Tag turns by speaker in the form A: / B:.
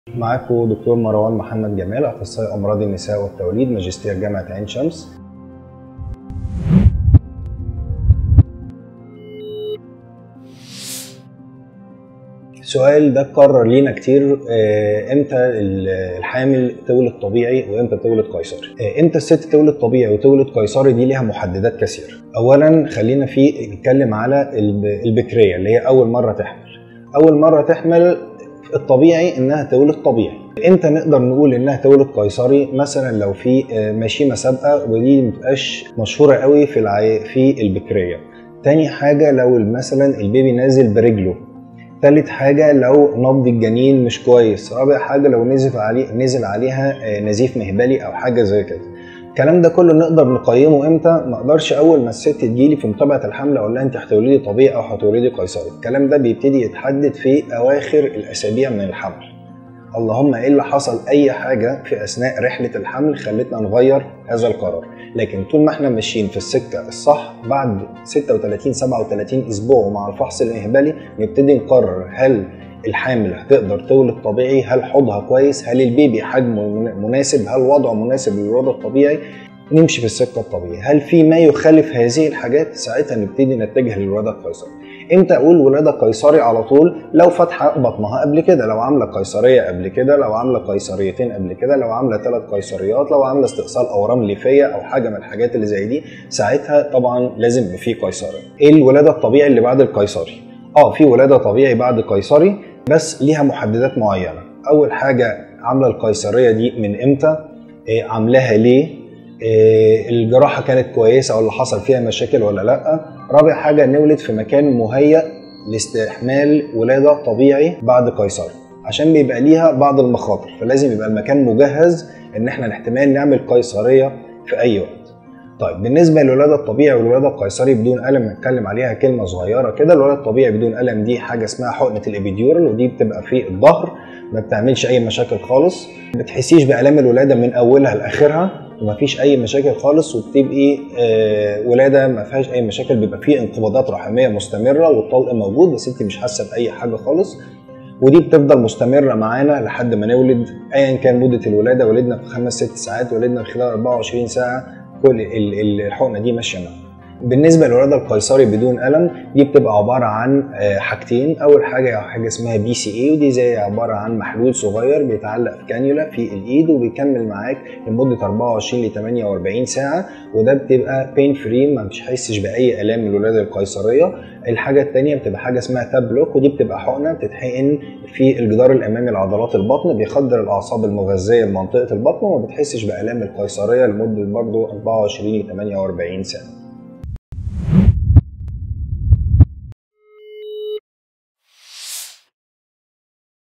A: معاكم دكتور مروان محمد جمال اخصائي امراض النساء والتوليد ماجستير جامعه عين شمس السؤال ده اتكرر لينا كتير آه، امتى الحامل تولد طبيعي وامتى تولد قيصري آه، امتى الست تولد طبيعي وتولد قيصري دي ليها محددات كثيره اولا خلينا في نتكلم على الب- البكريه اللي هي اول مره تحمل اول مره تحمل الطبيعي انها تولد طبيعي امتى نقدر نقول انها تولد قيصري مثلا لو في آه، مشيمه سابقه ودي مبتبقاش مشهوره قوي في العي... في البكريه تاني حاجه لو مثلا البيبي نازل برجله تالت حاجة لو نبض الجنين مش كويس رابع حاجة لو نزف عليه نزل عليها آه، نزيف مهبلي أو حاجة زي كده الكلام ده كله نقدر نقيمه امتى ما اقدرش اول ما الست تجيلي في متابعه الحمل اقول لها انت هتولدي طبيعي او هتولدي قيصري الكلام ده بيبتدي يتحدد في اواخر الاسابيع من الحمل اللهم الا حصل اي حاجه في اثناء رحله الحمل خلتنا نغير هذا القرار لكن طول ما احنا ماشيين في السكه الصح بعد 36 37 اسبوع ومع الفحص الانهبالي نبتدي نقرر هل الحامل هتقدر تولد طبيعي هل حوضها كويس هل البيبي حجمه من- مناسب هل وضعه مناسب للوضع الطبيعي نمشي في السكه الطبيعي هل في ما يخالف هذه الحاجات ساعتها نبتدي نتجه للولاده القيصري امتى اقول ولاده قيصري على طول لو فاتحه بطنها قبل كده لو عامله قيصريه قبل كده لو عامله قيصريتين قبل كده لو عامله ثلاث قيصريات لو عامله استئصال اورام ليفيه او حاجه من الحاجات اللي زي دي ساعتها طبعا لازم يبقى في قيصري ايه الولاده الطبيعي اللي بعد القيصري اه في ولاده طبيعي بعد قيصري بس ليها محددات معينه اول حاجه عامله القيصريه دي من امتى إيه عاملاها ليه إيه الجراحه كانت كويسه ولا حصل فيها مشاكل ولا لا رابع حاجه نولد في مكان مهيأ لاستحمال ولاده طبيعي بعد قيصري عشان بيبقى ليها بعض المخاطر فلازم يبقى المكان مجهز ان احنا احتمال نعمل قيصريه في اي وقت طيب بالنسبه للولاده الطبيعي والولاده القيصري بدون الم نتكلم عليها كلمه صغيره كده الولاده الطبيعي بدون الم دي حاجه اسمها حقنه الابيديورال ودي بتبقى في الظهر ما بتعملش اي مشاكل خالص ما بتحسيش بالام الولاده من اولها لاخرها ومفيش اي مشاكل خالص وبتبقي آه ولاده ما فيهاش اي مشاكل بيبقى فيه انقباضات رحميه مستمره والطلق موجود بس انت مش حاسه باي حاجه خالص ودي بتفضل مستمره معانا لحد ما نولد ايا كان مده الولاده ولدنا في خمس ست ساعات ولدنا خلال 24 ساعه كل ال- ال- الحقنه دي ماشيه معانا بالنسبه للولاده القيصري بدون الم دي بتبقى عباره عن آه، حاجتين اول حاجه حاجه اسمها بي سي اي ودي زي عباره عن محلول صغير بيتعلق في كانيولا في الايد وبيكمل معاك لمده 24 ل 48 ساعه وده بتبقى بين فري ما بتحسش باي الام الولاده القيصريه الحاجه الثانيه بتبقى حاجه اسمها تاب بلوك ودي بتبقى حقنه بتتحقن في الجدار الامامي لعضلات البطن بيخدر الاعصاب المغذيه لمنطقه البطن وما بتحسش بالام القيصريه لمده برضه 24 ل 48 ساعه